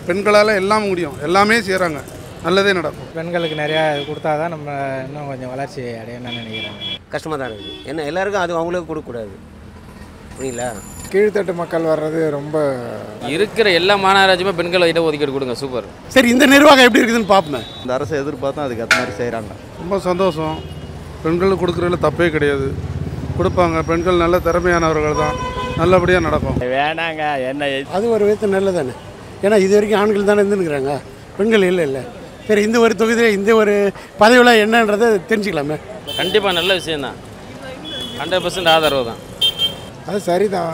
பெண்களால் எல்லாம் முடியும் எல்லாமே செய்கிறாங்க நல்லதே நடக்கும் பெண்களுக்கு நிறையா கொடுத்தா தான் நம்ம இன்னும் கொஞ்சம் வளர்ச்சி அடையணும்னு நினைக்கிறேன் கஷ்டமாக தான் இருக்குது ஏன்னா எல்லாருக்கும் அது அவங்களுக்கு கொடுக்கக்கூடாது புரியுங்களா கீழ்த்தட்டு மக்கள் வர்றது ரொம்ப இருக்கிற எல்லா மாநகராட்சியுமே பெண்கள் இட ஒதுக்கீடு கொடுங்க சூப்பர் சரி இந்த நிர்வாகம் எப்படி இருக்குதுன்னு பார்ப்போம் இந்த அரசை எதிர்பார்த்தா அதுக்கு ஏற்ற மாதிரி செய்கிறாங்க ரொம்ப சந்தோஷம் பெண்களுக்கு கொடுக்குறதுல தப்பே கிடையாது கொடுப்பாங்க பெண்கள் நல்ல திறமையானவர்கள் தான் நல்லபடியாக நடக்கும் வேணாங்க என்ன அது ஒரு விதத்தில் நல்லதானே ஏன்னா இது வரைக்கும் ஆண்கள் தானே இருந்துருக்குறாங்க பெண்கள் இல்லை இல்லை சரி இந்த ஒரு தொகுதியில் இந்த ஒரு பதவியில் என்னன்றதை தெரிஞ்சுக்கலாமே கண்டிப்பாக நல்ல விஷயம்தான் ஹண்ட்ரட் பர்சன்ட் ஆதரவு தான் அது சரிதான்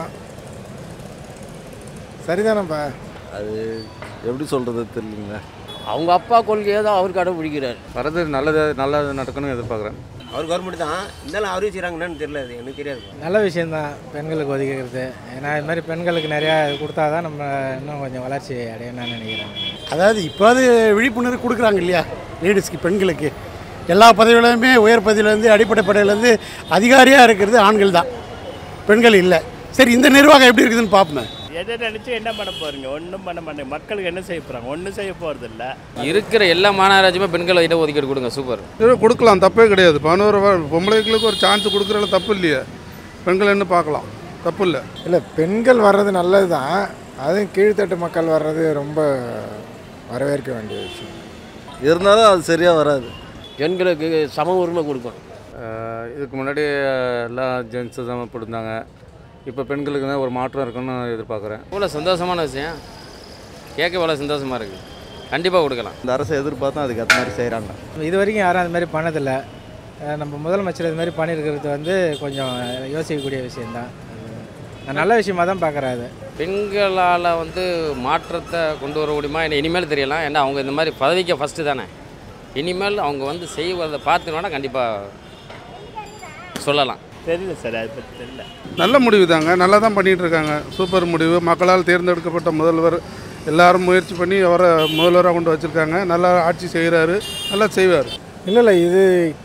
சரிதானப்பா அது எப்படி சொல்கிறது தெரியலங்களா அவங்க அப்பா கொள்கையை தான் அவர் கடைபிடிக்கிறார் வரது நல்லது நல்லது நடக்கணும்னு எதிர்பார்க்குறேன் அவர் கவர்மெண்ட் தான் இருந்தாலும் அவரே செய்கிறாங்கன்னு தெரியல அது எனக்கு தெரியாது நல்ல விஷயந்தான் பெண்களுக்கு ஒதுக்கிறது ஏன்னா இது மாதிரி பெண்களுக்கு நிறையா கொடுத்தா தான் நம்ம இன்னும் கொஞ்சம் வளர்ச்சி அடையணும்னு நினைக்கிறேன் அதாவது இப்போது விழிப்புணர்வு கொடுக்குறாங்க இல்லையா லேடிஸ்க்கு பெண்களுக்கு எல்லா பதவியிலுமே உயர் பதவியிலேருந்து அடிப்படை படையிலேருந்து அதிகாரியாக இருக்கிறது ஆண்கள் தான் பெண்கள் இல்லை சரி இந்த நிர்வாகம் எப்படி இருக்குதுன்னு பார்ப்போம் எதை நினச்சி என்ன பண்ண போறீங்க ஒன்றும் பண்ண மாட்டேங்க மக்களுக்கு என்ன செய்ய போகிறாங்க ஒன்றும் செய்ய போகிறது இல்லை இருக்கிற எல்லா மாநகராட்சியுமே பெண்கள் இட ஒதுக்கீடு கொடுங்க சூப்பர் இது கொடுக்கலாம் தப்பே கிடையாது பதினோரு வ- பொம்பளைங்களுக்கு ஒரு சான்ஸ் கொடுக்குறதுல தப்பு இல்லையே பெண்கள் என்ன பார்க்கலாம் தப்பு இல்லை இல்லை பெண்கள் வர்றது நல்லது தான் அதுவும் கீழ்த்தட்டு மக்கள் வர்றது ரொம்ப வரவேற்க வேண்டிய விஷயம் இருந்தாலும் அது சரியாக வராது பெண்களுக்கு சம உரிமை கொடுக்கணும் இதுக்கு முன்னாடி எல்லாம் ஜென்ஸு தான் கொடுத்தாங்க இப்போ பெண்களுக்கு தான் ஒரு மாற்றம் இருக்குன்னு நான் எதிர்பார்க்குறேன் இவ்வளோ சந்தோஷமான விஷயம் கேட்க இவ்வளோ சந்தோஷமாக இருக்குது கண்டிப்பாக கொடுக்கலாம் இந்த அரசை எதிர்பார்த்தா அதுக்கு ஏற்ற மாதிரி செய்கிறாங்க இது வரைக்கும் யாரும் அது மாதிரி பண்ணதில்லை அஹ் நம்ம முதலமைச்சர் இது மாதிரி பண்ணியிருக்கிறது வந்து கொஞ்சம் யோசிக்கக்கூடிய விஷயந்தான் நான் நல்ல விஷயமா தான் பார்க்குறேன் அது பெண்களால் வந்து மாற்றத்தை கொண்டு வர முடியுமா என்ன இனிமேல் தெரியலாம் ஏன்னா அவங்க இந்த மாதிரி பதவிக்கு ஃபஸ்ட்டு தானே இனிமேல் அவங்க வந்து செய்வதை பார்த்துனோன்னா கண்டிப்பாக சொல்லலாம் தெரியல சார் அதை பற்றி தெரியல நல்ல முடிவு தாங்க நல்லா தான் பண்ணிகிட்டு இருக்காங்க சூப்பர் முடிவு மக்களால் தேர்ந்தெடுக்கப்பட்ட முதல்வர் எல்லாரும் முயற்சி பண்ணி அவரை முதல்வராக கொண்டு வச்சுருக்காங்க நல்லா ஆட்சி செய்கிறாரு நல்லா செய்வார் இல்லை இல்லை இது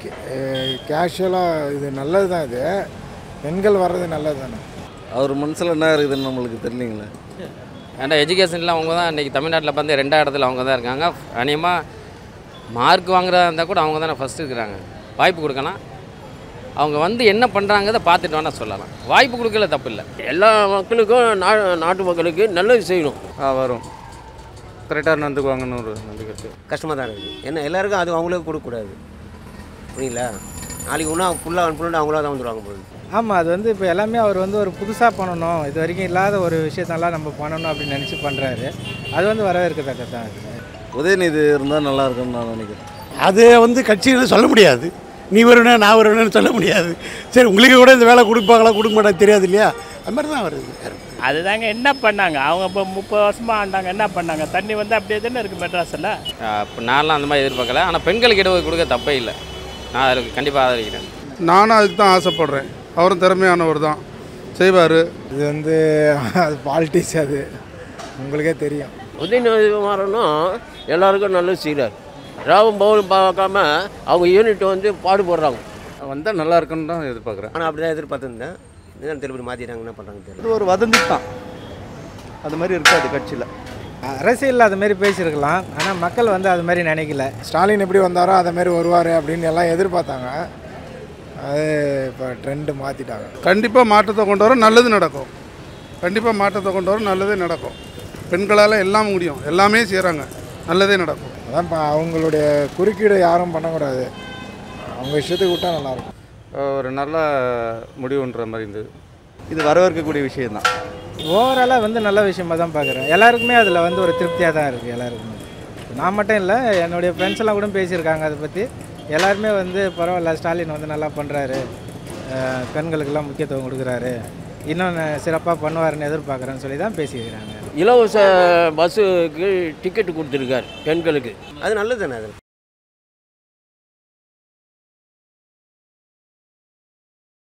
கேஷுவலாக இது நல்லது தான் இது பெண்கள் வர்றது நல்லது தானே அவர் மனசில் என்ன இருக்குதுன்னு நம்மளுக்கு தெரியலங்களே ஏன்னா எஜுகேஷனில் அவங்க தான் இன்றைக்கி தமிழ்நாட்டில் வந்து ரெண்டாவது இடத்துல அவங்க தான் இருக்காங்க அநேகமாக மார்க் வாங்குறதா இருந்தால் கூட அவங்க தானே ஃபஸ்ட்டு இருக்கிறாங்க வாய்ப்பு கொடுக்கலாம் அவங்க வந்து என்ன பண்ணுறாங்கிறத பார்த்துட்டு வேணால் சொல்லலாம் வாய்ப்பு கொடுக்கல தப்பு இல்லை எல்லா மக்களுக்கும் நா நாட்டு மக்களுக்கு நல்லது செய்யணும் ஆ வரும் கரெக்டாக நடந்துக்குவாங்கன்னு ஒரு நம்பிக்கை இருக்குது கஷ்டமாக தான் இருக்குது ஏன்னா எல்லாருக்கும் அது அவங்களுக்கு கொடுக்கக்கூடாது புரியுங்களா நாளைக்கு ஒன்றா ஃபுல்லாக ஃபுல்லாக அவங்களா தான் வந்துடுவாங்க போகுது ஆமாம் அது வந்து இப்போ எல்லாமே அவர் வந்து ஒரு புதுசாக பண்ணணும் இது வரைக்கும் இல்லாத ஒரு விஷயத்தெல்லாம் நம்ம பண்ணணும் அப்படின்னு நினச்சி பண்ணுறாரு அது வந்து வரவேற்கத்தக்கது தான் அது உதயநிதி இருந்தால் நல்லா இருக்கும்னு நான் நினைக்கிறேன் அது வந்து கட்சின்னு சொல்ல முடியாது நீ வருவேன் நான் வருவேன்னு சொல்ல முடியாது சரி உங்களுக்கு கூட இந்த வேலை கொடுப்பாங்களா கொடுக்க மாட்டாங்க தெரியாது இல்லையா அது மாதிரி தான் வருது அதுதாங்க என்ன பண்ணாங்க அவங்க இப்போ முப்பது வருஷமாக ஆண்டாங்க என்ன பண்ணாங்க தண்ணி வந்து அப்படியே தானே இருக்குது மெட்ராஸில் இப்போ நான்லாம் அந்த மாதிரி எதிர்பார்க்கல ஆனால் பெண்களுக்கு இடஒதுக்கீடு கொடுக்க தப்பே இல்லை நான் அதுக்கு கண்டிப்பாக ஆதரிக்கிறேன் நானும் அதுக்கு தான் ஆசைப்பட்றேன் அவரும் திறமையானவர் தான் செய்வார் இது வந்து அது பாலிட்டிக்ஸ் அது உங்களுக்கே தெரியும் உதயநிதி மாறணும் எல்லாருக்கும் நல்லது செய்கிறார் ராவும் பவுலும் பார்க்காம அவங்க யூனிட் வந்து பாடுபடுறாங்க வந்தால் நல்லா இருக்குன்னு தான் எதிர்பார்க்குறேன் ஆனால் அப்படி தான் எதிர்பார்த்துருந்தேன் இதுதான் திருப்பி மாற்றிட்டாங்க என்ன பண்ணுறாங்கன்னு தெரியல இது ஒரு வதந்தி தான் அது மாதிரி இருக்காது கட்சியில் அரசியலில் அது மாதிரி பேசியிருக்கலாம் ஆனால் மக்கள் வந்து அது மாதிரி நினைக்கல ஸ்டாலின் எப்படி வந்தாரோ அதை மாதிரி வருவார் அப்படின்னு எல்லாம் எதிர்பார்த்தாங்க அது இப்போ ட்ரெண்டு மாற்றிட்டாங்க கண்டிப்பாக மாற்றத்தை கொண்டு வர நல்லது நடக்கும் கண்டிப்பாக மாற்றத்தை கொண்டு வர நல்லதே நடக்கும் பெண்களால் எல்லாம் முடியும் எல்லாமே செய்கிறாங்க நல்லதே நடக்கும் அதான் இப்போ அவங்களுடைய குறுக்கீடு யாரும் பண்ணக்கூடாது அவங்க இஷ்டத்துக்கு விட்டால் நல்லாயிருக்கும் ஒரு நல்ல முடிவுன்ற மாதிரி இருந்தது இது வரவேற்கக்கூடிய விஷயம்தான் ஓவராலாக வந்து நல்ல விஷயமா தான் பார்க்குறேன் எல்லாருக்குமே அதில் வந்து ஒரு திருப்தியாக தான் இருக்குது எல்லாருக்குமே நான் மட்டும் இல்லை என்னுடைய ஃப்ரெண்ட்ஸ் எல்லாம் கூட பேசியிருக்காங்க அதை பற்றி எல்லாருமே வந்து பரவாயில்ல ஸ்டாலின் வந்து நல்லா பண்ணுறாரு பெண்களுக்கெல்லாம் முக்கியத்துவம் கொடுக்குறாரு இன்னும் சிறப்பாக பண்ணுவாருன்னு எதிர்பார்க்குறேன்னு சொல்லி தான் பேசியிருக்கிறாங்க இலவச பஸ்ஸுக்கு டிக்கெட் கொடுத்துருக்காரு பெண்களுக்கு அது நல்லது தானே அது